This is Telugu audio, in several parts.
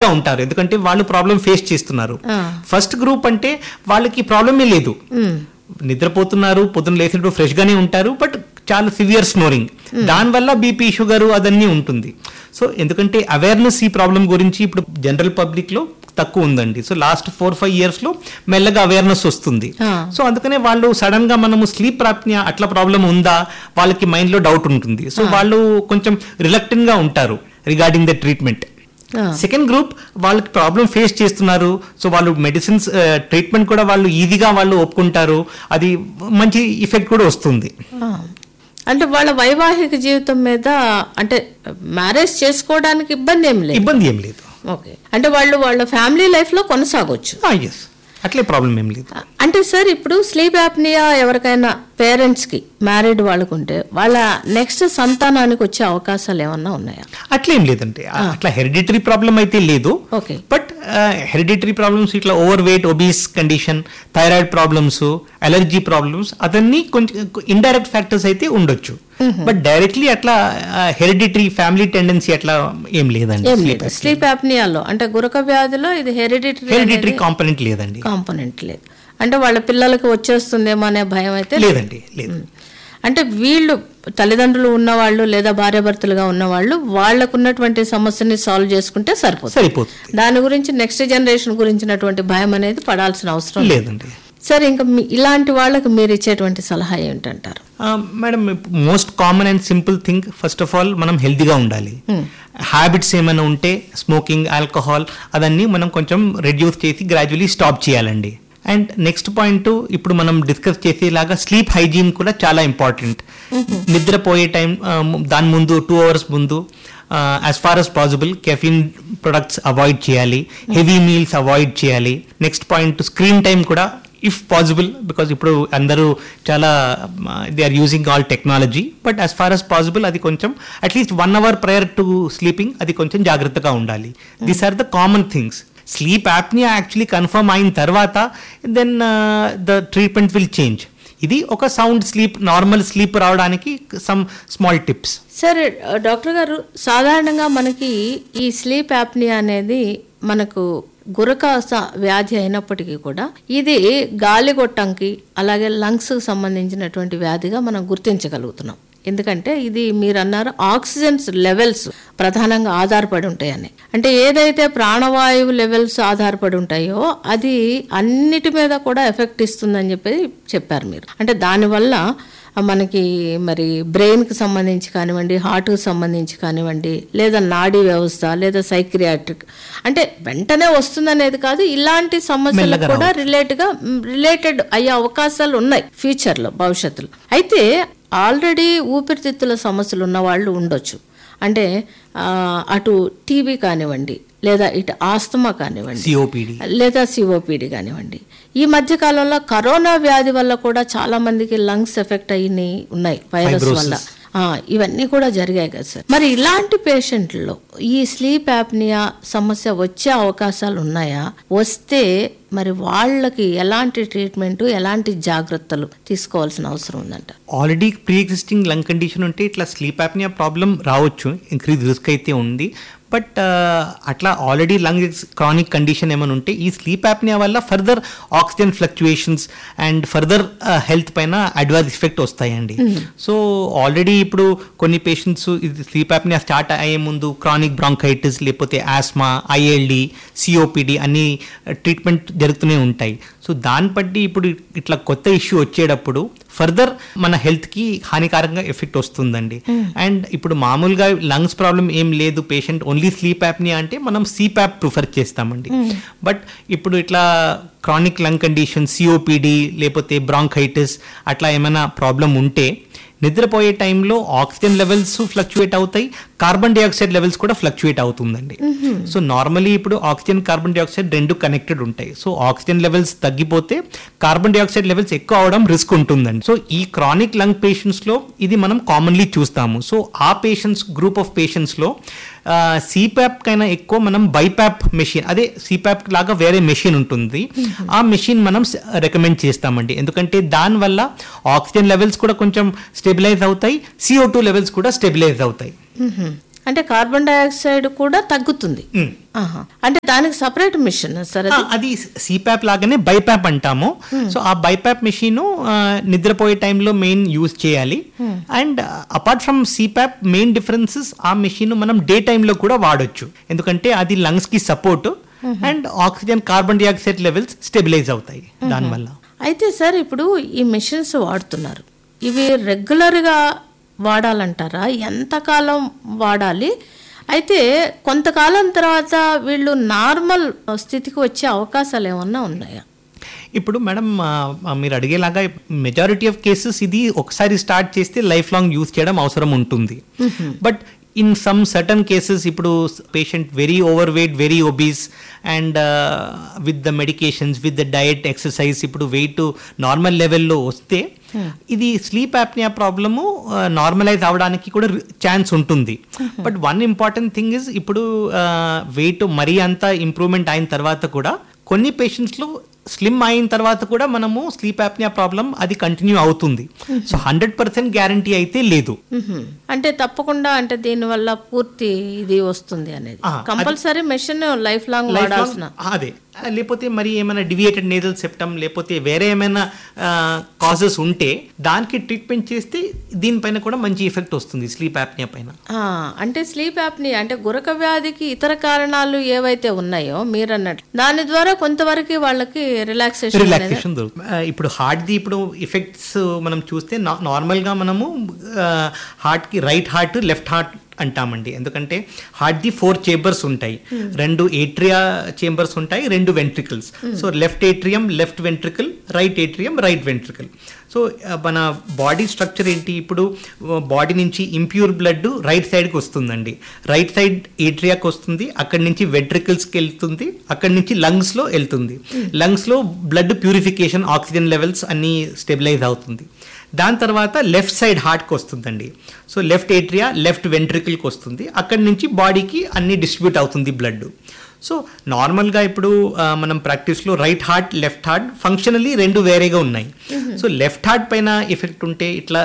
గా ఉంటారు ఎందుకంటే వాళ్ళు ప్రాబ్లం ఫేస్ చేస్తున్నారు ఆ. ఫస్ట్ గ్రూప్ అంటే వాళ్ళకి ప్రాబ్లమే లేదు నిద్రపోతున్నారు పొద్దున్న లేచినప్పుడు ఫ్రెష్ గానే ఉంటారు బట్ చాలా సివియర్ స్నోరింగ్ దానివల్ల బీపీ షుగర్ అదన్నీ ఉంటుంది సో ఎందుకంటే అవేర్నెస్ ఈ ప్రాబ్లం గురించి ఇప్పుడు జనరల్ పబ్లిక్ లో తక్కువ ఉందండి so last four five years లో మెల్లగా అవేర్నెస్ వస్తుంది ఆ. సో అందుకనే వాళ్ళు సడన్ గా మనము స్లీప్ ప్రాప్నియా అట్లా ప్రాబ్లం ఉందా వాళ్ళకి మైండ్ లో డౌట్ ఉంటుంది సో వాళ్ళు కొంచెం రిలక్టెంట్ గా ఉంటారు రిగార్డింగ్ ద ట్రీట్మెంట్ ఆ. సెకండ్ గ్రూప్ వాళ్ళకి ప్రాబ్లం ఫేస్ చేస్తున్నారు సో వాళ్ళు మెడిసిన్స్ ట్రీట్మెంట్ కూడా వాళ్ళు ఈజీగా వాళ్ళు ఒప్పుకుంటారు అది మంచి ఇఫెక్ట్ కూడా వస్తుంది ఆ. అంటే వాళ్ళ వైవాహిక జీవితం మీద అంటే మ్యారేజ్ చేసుకోవడానికి ఇబ్బంది ఏం లేదు ఇబ్బంది ఏం లేదు ఓకే అంటే వాళ్ళు వాళ్ళ ఫ్యామిలీ లైఫ్ లో కొనసాగొచ్చు ఎస్ అట్లే ప్రాబ్లం ఏం లేదు అంటే సార్ ఇప్పుడు స్లీప్ యాప్నియా ఎవరికైనా పేరెంట్స్ కి మ్యారీడ్ వాళ్ళకుంటే వాళ్ళ నెక్స్ట్ సంతానానికి వచ్చే అవకాశాలు ఏమన్నా ఉన్నాయా అట్లేం లేదండి అట్లా హెరిడిటరీ ప్రాబ్లం అయితే లేదు ఓకే బట్ హెరిడిటరీ ప్రాబ్లమ్స్ ఇట్లా over weight obese condition thyroid problems allergy problems అదన్నీ కొంచెం ఇండైరెక్ట్ ఫ్యాక్టర్స్ అయితే ఉండొచ్చు బట్ డైరెక్ట్లీ అట్లా హెరిడిటరీ ఫ్యామిలీ టెండెన్సీ అట్లా ఏం లేదండి ఏం లేదు స్లీప్ యాప్నియాలో అంటే గురక వ్యాధిలో ఇది హెరిడిటరీ హెరిడిటరీ కాంపనెంట్ లేదండి కాంపోనెంట్ లేదు అంటే వాళ్ళ పిల్లలకి వచ్చేస్తుందేమో అనే భయం అయితే లేదు. లేదండి లేదు అంటే వీళ్ళు తల్లిదండ్రులు ఉన్నవాళ్ళు లేదా భార్యాభర్తలుగా ఉన్నవాళ్ళు వాళ్ళకు ఉన్నటువంటి సమస్యని సాల్వ్ చేసుకుంటే సరిపోతుంది సరిపోతుంది దాని గురించి నెక్స్ట్ జనరేషన్ గురించినటువంటి భయం అనేది పడాల్సిన అవసరం లేదు లేదండి సరే ఇంకా మీ- ఇలాంటి వాళ్ళకి మీరు ఇచ్చేటువంటి సలహా ఏంటంటారు madam most common and simple thing first of all మనం హెల్తీగా ఉండాలి హ్యాబిట్స్ ఏమైనా ఉంటే స్మోకింగ్ ఆల్కహాల్ అదన్నీ మనం కొంచెం రెడ్యూస్ చేసి గ్రాడ్యువలీ స్టాప్ చేయాలండి అండ్ నెక్స్ట్ పాయింట్ ఇప్పుడు మనం డిస్కస్ చేసేలాగా స్లీప్ హైజీన్ కూడా చాలా ఇంపార్టెంట్ నిద్రపోయే టైం దాని ముందు టూ అవర్స్ ముందు as far as possible caffeine products avoid చేయాలి హెవీ మీల్స్ అవాయిడ్ చేయాలి నెక్స్ట్ పాయింట్ స్క్రీన్ టైం కూడా ఇఫ్ పాసిబుల్ బికాజ్ ఇప్పుడు అందరూ చాలా they are using all technology but as far as possible అది కొంచెం at least one hour prior to sleeping అది కొంచెం జాగ్రత్తగా ఉండాలి these are the common things sleep apnea actually confirm అయిన తర్వాత then the treatment will change ఇది ఒక సౌండ్ స్లీప్ నార్మల్ స్లీప్ రావడానికి సమ్ స్మాల్ టిప్స్ సరే డాక్టర్ గారు సాధారణంగా మనకి ఈ స్లీప్ యాప్నియా అనేది మనకు గురకాస వ్యాధి అయినప్పటికీ కూడా ఇది గాలిగొట్టంకి అలాగే లంగ్స్ సంబంధించినటువంటి వ్యాధిగా మనం గుర్తించగలుగుతున్నాం ఎందుకంటే ఇది మీరు అన్నారు ఆక్సిజన్ లెవెల్స్ ప్రధానంగా ఆధారపడి ఉంటాయని అంటే ఏదైతే ప్రాణవాయువు లెవెల్స్ ఆధారపడి ఉంటాయో అది అన్నిటి మీద కూడా ఎఫెక్ట్ ఇస్తుందని చెప్పి చెప్పారు మీరు అంటే దానివల్ల మనకి మరి బ్రెయిన్కి సంబంధించి కానివ్వండి హార్ట్కి సంబంధించి కానివ్వండి లేదా నాడీ వ్యవస్థ లేదా సైక్రియాట్రిక్ అంటే వెంటనే వస్తుందనేది కాదు ఇలాంటి సమస్యలు మెల్లగా కూడా రిలేట్గా రిలేటెడ్ అయ్యే అవకాశాలు ఉన్నాయి ఫ్యూచర్లో భవిష్యత్తులో అయితే ఆల్రెడీ ఊపిరితిత్తుల సమస్యలు ఉన్న వాళ్ళు ఉండొచ్చు అంటే ఆ, అటు టీబీ కానివ్వండి లేదా ఇటు ఆస్తమా కానివ్వండి సిఓపిడి లేదా సిఓపిడి కానివ్వండి ఈ మధ్య కాలంలో కరోనా వ్యాధి వల్ల కూడా చాలా మందికి లంగ్స్ ఎఫెక్ట్ అయినాయి ఉన్నాయి వైరస్ వల్ల ఆ, ఇవన్నీ కూడా జరిగాయి కదా సార్ మరి ఇలాంటి పేషెంట్లలో ఈ స్లీప్ యాప్నియా సమస్య వచ్చే అవకాశాలు ఉన్నాయా వస్తే మరి వాళ్ళకి ఎలాంటి ట్రీట్మెంట్ ఎలాంటి జాగ్రత్తలు తీసుకోవాల్సిన అవసరం ఉందంట already pre existing lung condition ఉంటే ఇట్లా స్లీప్ యాప్నియా ప్రాబ్లం రావచ్చు ఇంక్రీజ్ రిస్క్ అయితే ఉంది బట్ అట్లా ఆల్రెడీ లంగ్ క్రానిక్ కండిషన్ ఏమైనా ఉంటే ఈ స్లీప్ యాప్నియా వల్ల further oxygen fluctuations and further health పైన అడ్వాన్స్ ఎఫెక్ట్ వస్తాయండి సో ఆల్రెడీ ఇప్పుడు కొన్ని పేషెంట్స్ ఇది స్లీప్ యాప్నియా స్టార్ట్ అయ్యే ముందు క్రానిక్ బ్రాంకైటిస్ లేకపోతే ఆస్మా ఐఎల్డి సిఓపిడి అన్ని ట్రీట్మెంట్ జరుగుతూనే ఉంటాయి సో దాన్ని బట్టి ఇప్పుడు ఇట్లా కొత్త ఇష్యూ వచ్చేటప్పుడు ఫర్దర్ మన హెల్త్ కి హానికారంగా ఎఫెక్ట్ వస్తుందండి అండ్ ఇప్పుడు మామూలుగా లంగ్స్ ప్రాబ్లం ఏం లేదు పేషెంట్ ఓన్లీ స్లీప్ యాప్ని అంటే మనం సిప్యాప్ ప్రిఫర్ చేస్తామండి బట్ ఇప్పుడు ఇట్లా క్రానిక్ లంగ్ కండిషన్ సిఓపిడి లేకపోతే బ్రాంకైటిస్ అట్లా ఏమైనా ప్రాబ్లం ఉంటే నిద్రపోయే టైంలో ఆక్సిజన్ లెవెల్స్ ఫ్లక్చుయేట్ అవుతాయి కార్బన్ డైఆక్సైడ్ లెవెల్స్ కూడా ఫ్లక్చుయేట్ అవుతుందండి సో నార్మలీ ఇప్పుడు ఆక్సిజన్ కార్బన్ డైఆక్సైడ్ రెండు కనెక్టెడ్ ఉంటాయి సో ఆక్సిజన్ లెవెల్స్ తగ్గిపోతే కార్బన్ డైఆక్సైడ్ లెవెల్స్ ఎక్కువ అవడం రిస్క్ ఉంటుందండి సో ఈ క్రానిక్ లంగ్ పేషెంట్స్ లో ఇది మనం కామన్లీ చూస్తాము సో ఆ పేషెంట్స్ గ్రూప్ ఆఫ్ పేషెంట్స్ లో సిప్యాప్ కైనా ఎక్కువ మనం బైప్యాప్ మెషిన్ అదే సిప్యాప్ లాగా వేరే మెషిన్ ఉంటుంది ఆ మెషిన్ మనం రికమెండ్ చేస్తామండి ఎందుకంటే దానివల్ల ఆక్సిజన్ లెవెల్స్ కూడా కొంచెం స్టెబిలైజ్ అవుతాయి సిఓ టూ లెవెల్స్ కూడా స్టెబిలైజ్ అవుతాయి మ్మ్. అంటే కార్బన్ డైఆక్సైడ్ కూడా తగ్గుతుంది ఉమ్. ఆహా. అంటే దానికి సపరేట్ మిషన్ సరే ఆ, అది సిప్యాప్ లాగానే బైప్యాప్ అంటాము సో ఆ బైప్యాప్ మెషిన్ నిద్రపోయే టైంలో మెయిన్ యూజ్ చేయాలి and apart from CPAP main differences ఆ మెషిన్ మనం డే టైంలో కూడా వాడొచ్చు ఎందుకంటే అది లంగ్స్ కి support and oxygen carbon dioxide levels stabilize అవుతాయి దానివల్ల అయితే సార్ ఇప్పుడు ఈ మెషిన్స్ వాడుతున్నారు ఇవి రెగ్యులర్గా వాడాలంటారా ఎంతకాలం వాడాలి అయితే కొంతకాలం తర్వాత వీళ్ళు నార్మల్ స్థితికి వచ్చే అవకాశాలు ఏమన్నా ఉన్నాయా ఇప్పుడు మేడం ఆ, ఆ, మీరు అడిగేలాగా మెజారిటీ ఆఫ్ కేసెస్ ఇది ఒకసారి స్టార్ట్ చేస్తే లైఫ్ లాంగ్ యూజ్ చేయడం అవసరం ఉంటుంది but in some certain cases ఇప్పుడు patient very over weight very obese and with the medications with the diet exercise ఇప్పుడు వెయిట్ నార్మల్ లెవెల్లో వస్తే ఇది స్లీప్ యాప్నియా ప్రాబ్లము నార్మలైజ్ అవడానికి కూడా ఛాన్స్ ఉంటుంది but one important thing is ఇప్పుడు వెయిట్ మరీ అంత ఇంప్రూవ్మెంట్ అయిన తర్వాత కూడా కొన్ని పేషెంట్స్లో స్లిమ్ అయిన తర్వాత కూడా మనము స్లీప్ యాప్నియా ప్రాబ్లం అది కంటిన్యూ అవుతుంది సో హండ్రెడ్ పర్సెంట్ గ్యారంటీ అయితే లేదు మ్హూ. అంటే తప్పకుండా అంటే దీనివల్ల పూర్తి ఇది వస్తుంది అనేది ఆ, అది- compulsory machine life long Lifelong- వాడాల్సిన అదే లేకపోతే మరి ఏమైనా డివియేటెడ్ నేజల్ సెప్టమ్ లేకపోతే వేరే ఏమైనా కాజెస్ ఉంటే దానికి ట్రీట్మెంట్ చేస్తే దీనిపైన కూడా మంచి ఎఫెక్ట్ వస్తుంది స్లీప్ యాప్నియా పైన ఆ, అంటే స్లీప్ యాప్ని అంటే గురక వ్యాధికి ఇతర కారణాలు ఏవైతే ఉన్నాయో మీరు అన్నట్లు దాని ద్వారా కొంతవరకు వాళ్ళకి రిలాక్సేషన్ అనేది రిలాక్సేషన్ దొరుకుతుంది ఆ, ఇప్పుడు హార్ట్ది ఇప్పుడు ఎఫెక్ట్స్ మనం చూస్తే నా- నార్మల్గా మనము హార్ట్కి రైట్ హార్ట్ లెఫ్ట్ హార్ట్ అంటామండి ఎందుకంటే హార్ట్ది ఫోర్ చేంబర్స్ ఉంటాయి రెండు ఏట్రియా చేంబర్స్ ఉంటాయి రెండు ventricles so left atrium left ventricle right atrium right ventricle so మన బాడీ స్ట్రక్చర్ ఏంటి ఇప్పుడు బాడీ నుంచి ఇంప్యూర్ బ్లడ్ రైట్ సైడ్కి వస్తుందండి రైట్ సైడ్ ఏట్రియాకి వస్తుంది అక్కడి నుంచి వెంట్రికల్స్కి వెళ్తుంది అక్కడి నుంచి లంగ్స్లో వెళ్తుంది లంగ్స్లో బ్లడ్ ప్యూరిఫికేషన్ ఆక్సిజన్ లెవెల్స్ అన్నీ స్టెబిలైజ్ అవుతుంది దాని తర్వాత లెఫ్ట్ సైడ్ హార్ట్కి వస్తుందండి సో లెఫ్ట్ ఏట్రియా లెఫ్ట్ వెంట్రికల్కి వస్తుంది అక్కడి నుంచి బాడీకి అన్ని డిస్ట్రిబ్యూట్ అవుతుంది బ్లడ్ సో నార్మల్గా ఇప్పుడు ఆ, మనం ప్రాక్టీస్లో right heart left heart functionally రెండు వేరేగా ఉన్నాయి సో లెఫ్ట్ హార్ట్ పైన ఎఫెక్ట్ ఉంటే ఇట్లా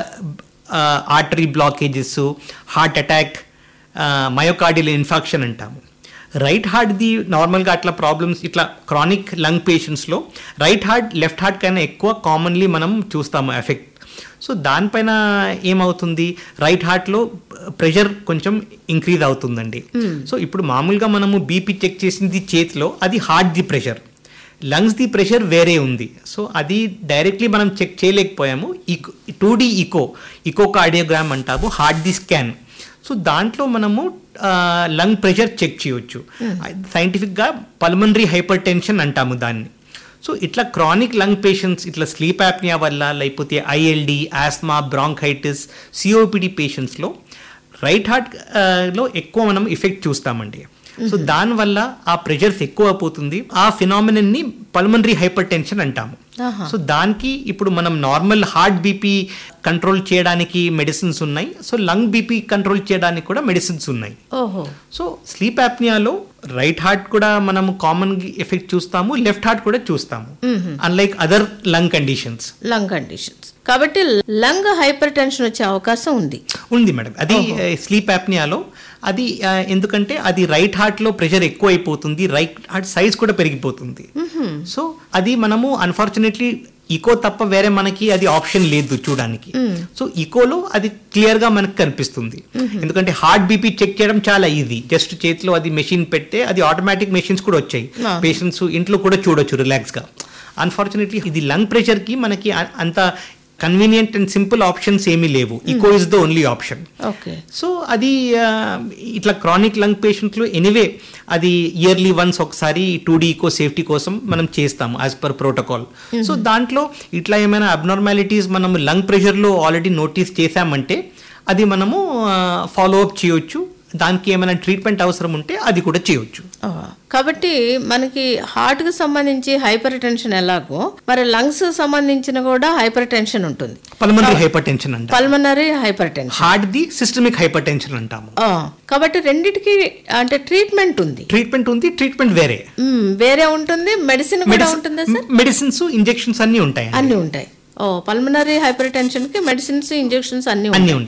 artery blockages heart attack myocardial infarction అంటాము రైట్ హార్ట్ది నార్మల్గా అట్లా ప్రాబ్లమ్స్ ఇట్లా క్రానిక్ లంగ్ పేషెంట్స్లో రైట్ హార్ట్ లెఫ్ట్ హార్ట్ కన్నా ఎక్కువ కామన్లీ మనం చూస్తాము ఎఫెక్ట్ సో దానిపైన ఏమవుతుంది రైట్ హార్ట్లో ప్రెషర్ కొంచెం ఇంక్రీజ్ అవుతుందండి సో ఇప్పుడు మామూలుగా మనము బీపీ చెక్ చేసింది చేతిలో అది హార్ట్ది ప్రెషర్ లంగ్స్ ది ప్రెషర్ వేరే ఉంది సో అది డైరెక్ట్లీ మనం చెక్ చేయలేకపోయాము echo two D echo echocardiogram అంటాము హార్ట్ ది స్కాన్ సో దాంట్లో మనము లంగ్ ప్రెషర్ చెక్ చేయొచ్చు సైంటిఫిక్గా పల్మనరీ హైపర్ టెన్షన్ అంటాము దాన్ని సో ఇట్లా క్రానిక్ లంగ్ పేషెంట్స్ ఇట్లా స్లీప్ యాప్నియా వల్ల లేకపోతే ఐఎల్డి ఆస్మా బ్రాంకైటిస్ సిఓపిడి పేషెంట్స్లో రైట్ హార్ట్ లో ఎక్కువ మనం ఎఫెక్ట్ చూస్తామండి సో దానివల్ల ఆ ప్రెషర్స్ ఎక్కువ అయిపోతుంది ఆ ఫినామినన్ ని పల్మనరీ హైపర్ టెన్షన్ అంటాము ఆహా. సో దానికి ఇప్పుడు మనం నార్మల్ హార్ట్ బీపీ కంట్రోల్ చేయడానికి మెడిసిన్స్ ఉన్నాయి సో లంగ్ బీపీ కంట్రోల్ చేయడానికి కూడా మెడిసిన్స్ ఉన్నాయి ఓహో సో స్లీప్ యాప్నియాలో రైట్ హార్ట్ కూడా మనం కామన్ ఎఫెక్ట్ చూస్తాము లెఫ్ట్ హార్ట్ కూడా చూస్తాము unlike other lung conditions lung conditions కాబట్టి లంగ్ హైపర్ టెన్షన్ వచ్చే అవకాశం ఉంది ఉంది మేడం అది స్లీప్ యాప్నియాలో అది ఆ, ఎందుకంటే అది రైట్ హార్ట్ లో ప్రెషర్ ఎక్కువ అయిపోతుంది రైట్ హార్ట్ సైజ్ కూడా పెరిగిపోతుంది సో అది మనము అన్ఫార్చునేట్లీ ఈకో తప్ప వేరే మనకి అది ఆప్షన్ లేదు చూడడానికి సో ఈకోలో అది క్లియర్ గా మనకు కనిపిస్తుంది ఎందుకంటే హార్ట్ బీపీ చెక్ చేయడం చాలా ఈజీ జస్ట్ చేతిలో అది మెషిన్ పెడితే అది ఆటోమేటిక్ మెషిన్స్ కూడా వచ్చాయి Ah. పేషెంట్స్ ఇంట్లో కూడా చూడొచ్చు రిలాక్స్ గా అన్ఫార్చునేట్లీ ఇది లంగ్ ప్రెషర్ కి మనకి అ- అంత కన్వీనియంట్ అండ్ సింపుల్ ఆప్షన్స్ ఏమీ లేవు echo is the only option okay so అది ఆ, ఇట్లా క్రానిక్ లంగ్ పేషెంట్లు ఎనీవే అది ఇయర్లీ వన్స్ ఒకసారి టూ డీ ఈకో సేఫ్టీ కోసం మనం చేస్తాము యాజ్ పర్ ప్రోటోకాల్ సో దాంట్లో ఇట్లా ఏమైనా అబ్నార్మాలిటీస్ మనం లంగ్ ప్రెషర్లో ఆల్రెడీ నోటీస్ చేశామంటే అది మనము ఫాలో అప్ చేయొచ్చు దానికి ఏమైనా ట్రీట్మెంట్ అవసరం ఉంటే అది కూడా చేయొచ్చు ఆ, కాబట్టి మనకి హార్ట్ కి సంబంధించి హైపర్ టెన్షన్ ఎలాగో మరి లంగ్స్ సంబంధించిన కూడా హైపర్ టెన్షన్ ఉంటుంది పల్మనరీ హైపర్ టెన్షన్ అంటాం పల్మనరీ హైపర్ టెన్షన్ హార్ట్ ది సిస్టమిక్ హైపర్ టెన్షన్ అంటాము కాబట్టి రెండిటికి అంటే ట్రీట్మెంట్ ఉంది ట్రీట్మెంట్ ఉంది ట్రీట్మెంట్ వేరే మ్మ్, వేరే ఉంటుంది మెడిసిన్ కూడా ఉంటుందా సార్ మెడిసిన్స్ ఇంజెక్షన్స్ అన్ని ఉంటాయి అన్ని ఉంటాయి ఓ పల్మనరీ హైపర్ టెన్షన్ కి మెడిసిన్స్ ఇంజెక్షన్స్ అన్ని అన్ని ఉంటాయి ఉంటాయి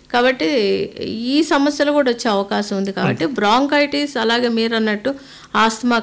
కాబట్టి ఈ సమస్యలు కూడా వచ్చే అవకాశం ఉంది కాబట్టి బ్రాంకైటిస్ అలాగే మీరు అన్నట్టు ఆస్తమా